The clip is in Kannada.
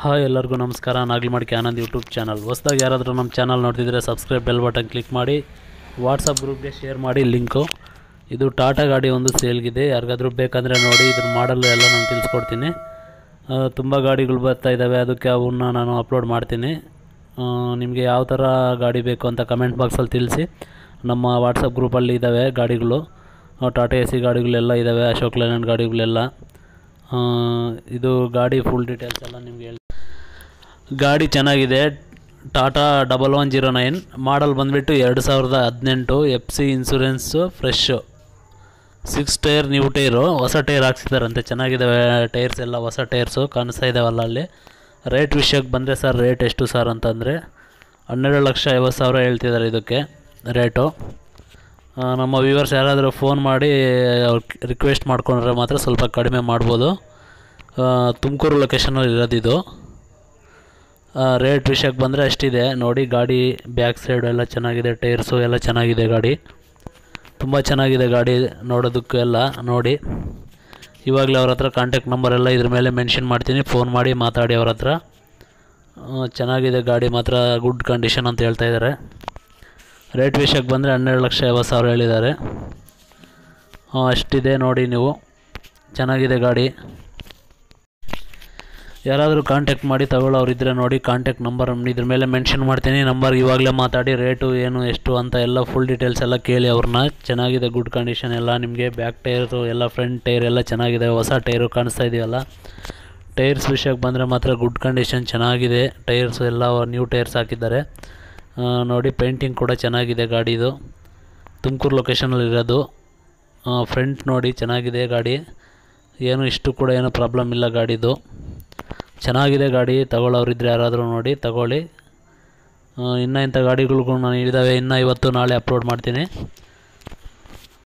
ಹಾಯ್ ಎಲ್ಲರಿಗೂ ನಮಸ್ಕಾರ ನಾಗಲಿ ಮಾಡಿಕೆ ಆನಂದ್ ಯೂಟ್ಯೂಬ್ ಚಾನಲ್ ಹೊಸ್ದಾಗಿ ಯಾರಾದರೂ ನಮ್ಮ ಚಾನಲ್ ನೋಡ್ತಿದ್ರೆ ಸಬ್ಸ್ಕ್ರೈಬ್ ಬೆಲ್ ಬಟನ್ ಕ್ಲಿಕ್ ಮಾಡಿ ವಾಟ್ಸಪ್ ಗ್ರೂಪ್ಗೆ ಶೇರ್ ಮಾಡಿ ಲಿಂಕು ಇದು ಟಾಟಾ ಗಾಡಿ ಒಂದು ಸೇಲ್ಗಿದೆ ಯಾರಿಗಾದ್ರೂ ಬೇಕಂದರೆ ನೋಡಿ ಇದ್ರ ಮಾಡಲ್ ಎಲ್ಲ ನಾನು ತಿಳಿಸ್ಕೊಡ್ತೀನಿ ತುಂಬ ಗಾಡಿಗಳು ಬರ್ತಾ ಇದ್ದಾವೆ ಅದಕ್ಕೆ ಅವನ್ನ ನಾನು ಅಪ್ಲೋಡ್ ಮಾಡ್ತೀನಿ ಆ, ನಿಮಗೆ ಯಾವ ಥರ ಗಾಡಿ ಬೇಕು ಅಂತ ಕಮೆಂಟ್ ಬಾಕ್ಸಲ್ಲಿ ತಿಳಿಸಿ ನಮ್ಮ ವಾಟ್ಸಪ್ ಗ್ರೂಪಲ್ಲಿ ಇದ್ದಾವೆ ಗಾಡಿಗಳು ಆ, ಟಾಟಾ ಎ ಸಿ ಗಾಡಿಗಳೆಲ್ಲ ಇದ್ದಾವೆ ಅಶೋಕ್ ಲೇಲ್ಯಾಂಡ್ ಗಾಡಿಗಳೆಲ್ಲ ಆ, ಇದು ಗಾಡಿ ಫುಲ್ ಡೀಟೇಲ್ಸ್ ಎಲ್ಲ ನಿಮ್ಗೆ ಹೇಳಿ ಗಾಡಿ ಚೆನ್ನಾಗಿದೆ Tata double one zero nine model ಬಂದುಬಿಟ್ಟು ಎರಡು ಸಾವಿರದ ಹದಿನೆಂಟು F C insurance fresh six tyre new tyre ಹೊಸ ಟೈರ್ ಹಾಕ್ಸಿದಾರಂತೆ ಚೆನ್ನಾಗಿದ್ದಾವೆ ಟೈರ್ಸ್ ಎಲ್ಲ ಹೊಸ ಟೈರ್ಸು ಕಾಣಿಸ್ತಾ ಇದ್ದಾವಲ್ಲ ಅಲ್ಲಿ ರೇಟ್ ವಿಷಯಕ್ಕೆ ಬಂದರೆ ಸರ್ ರೇಟ್ ಎಷ್ಟು ಸರ್ ಅಂತಂದರೆ ಹನ್ನೆರಡು ಲಕ್ಷ ಐವತ್ತು ಸಾವಿರ ಹೇಳ್ತಿದ್ದಾರೆ ಇದಕ್ಕೆ ರೇಟು ಆ, ನಮ್ಮ ವ್ಯೂವರ್ಸ್ ಯಾರಾದರೂ ಫೋನ್ ಮಾಡಿ ರಿಕ್ವೆಸ್ಟ್ ಮಾಡ್ಕೊಂಡ್ರೆ ಮಾತ್ರ ಸ್ವಲ್ಪ ಕಡಿಮೆ ಮಾಡ್ಬೋದು ತುಮಕೂರು ಲೊಕೇಶನಲ್ಲಿ ಇರೋದಿದು ರೇಟ್ ವಿಷಯಕ್ಕೆ ಬಂದರೆ ಅಷ್ಟಿದೆ ನೋಡಿ ಗಾಡಿ ಬ್ಯಾಕ್ ಸೈಡು ಎಲ್ಲ ಚೆನ್ನಾಗಿದೆ ಟೈರ್ಸು ಎಲ್ಲ ಚೆನ್ನಾಗಿದೆ ಗಾಡಿ ತುಂಬ ಚೆನ್ನಾಗಿದೆ ಗಾಡಿ ನೋಡೋದಕ್ಕೂ ಎಲ್ಲ ನೋಡಿ ಇವಾಗಲೇ ಅವ್ರ ಹತ್ರ ಕಾಂಟ್ಯಾಕ್ಟ್ ನಂಬರ್ ಎಲ್ಲ ಇದ್ರ ಮೇಲೆ ಮೆನ್ಷನ್ ಮಾಡ್ತೀನಿ ಫೋನ್ ಮಾಡಿ ಮಾತಾಡಿ ಅವ್ರ ಹತ್ರ ಆ, ಚೆನ್ನಾಗಿದೆ ಗಾಡಿ ಮಾತ್ರ ಗುಡ್ ಕಂಡೀಷನ್ ಅಂತ ಹೇಳ್ತಾ ಇದ್ದಾರೆ ರೇಟ್ ವಿಷಯಕ್ಕೆ ಬಂದರೆ ಹನ್ನೆರಡು ಲಕ್ಷ ಐವತ್ತು ಸಾವಿರ ಹೇಳಿದ್ದಾರೆ ಆ, ಅಷ್ಟಿದೆ ನೋಡಿ ನೀವು ಚೆನ್ನಾಗಿದೆ ಗಾಡಿ ಯಾರಾದರೂ ಕಾಂಟ್ಯಾಕ್ಟ್ ಮಾಡಿ ತಗೊಳ್ಳೋರಿದ್ದರೆ ನೋಡಿ ಕಾಂಟ್ಯಾಕ್ಟ್ ನಂಬರ್ ಇದ್ರ ಮೇಲೆ ಮೆನ್ಷನ್ ಮಾಡ್ತೀನಿ ನಂಬರ್ ಇವಾಗಲೇ ಮಾತಾಡಿ ರೇಟು ಏನು ಎಷ್ಟು ಅಂತ ಎಲ್ಲ ಫುಲ್ ಡೀಟೇಲ್ಸ್ ಎಲ್ಲ ಕೇಳಿ ಅವ್ರನ್ನ ಚೆನ್ನಾಗಿದೆ ಗುಡ್ ಕಂಡೀಷನ್ ಎಲ್ಲ ನಿಮಗೆ ಬ್ಯಾಕ್ ಟೈರು ಎಲ್ಲ ಫ್ರಂಟ್ ಟೈರ್ ಎಲ್ಲ ಚೆನ್ನಾಗಿದೆ ಹೊಸ ಟೈರು ಕಾಣಿಸ್ತಾ ಇದೆಯಲ್ಲ ಟೈರ್ಸ್ ವಿಷಯಕ್ಕೆ ಬಂದರೆ ಮಾತ್ರ ಗುಡ್ ಕಂಡೀಷನ್ ಚೆನ್ನಾಗಿದೆ ಟೈರ್ಸ್ ಎಲ್ಲ ನ್ಯೂ ಟೈರ್ಸ್ ಹಾಕಿದ್ದಾರೆ ಆ, ನೋಡಿ ಪೇಂಟಿಂಗ್ ಕೂಡ ಚೆನ್ನಾಗಿದೆ ಗಾಡಿದು ತುಮಕೂರು ಲೊಕೇಶನಲ್ಲಿ ಇರೋದು ಫ್ರಂಟ್ ನೋಡಿ ಚೆನ್ನಾಗಿದೆ ಗಾಡಿ ಏನು ಇಷ್ಟು ಕೂಡ ಏನೂ ಪ್ರಾಬ್ಲಮ್ ಇಲ್ಲ ಗಾಡಿದು ಚೆನ್ನಾಗಿದೆ ಗಾಡಿ ತಗೊಳ್ಳೋರಿದ್ರೆ ಯಾರಾದರೂ ನೋಡಿ ತಗೊಳ್ಳಿ ಆ, ಇನ್ನೂ ಇಂಥ ಗಾಡಿಗಳಿಗೂ ನಾನು ಇದ್ದಾವೆ ಇನ್ನೂ ಇವತ್ತು ನಾಳೆ ಅಪ್ಲೋಡ್ ಮಾಡ್ತೀನಿ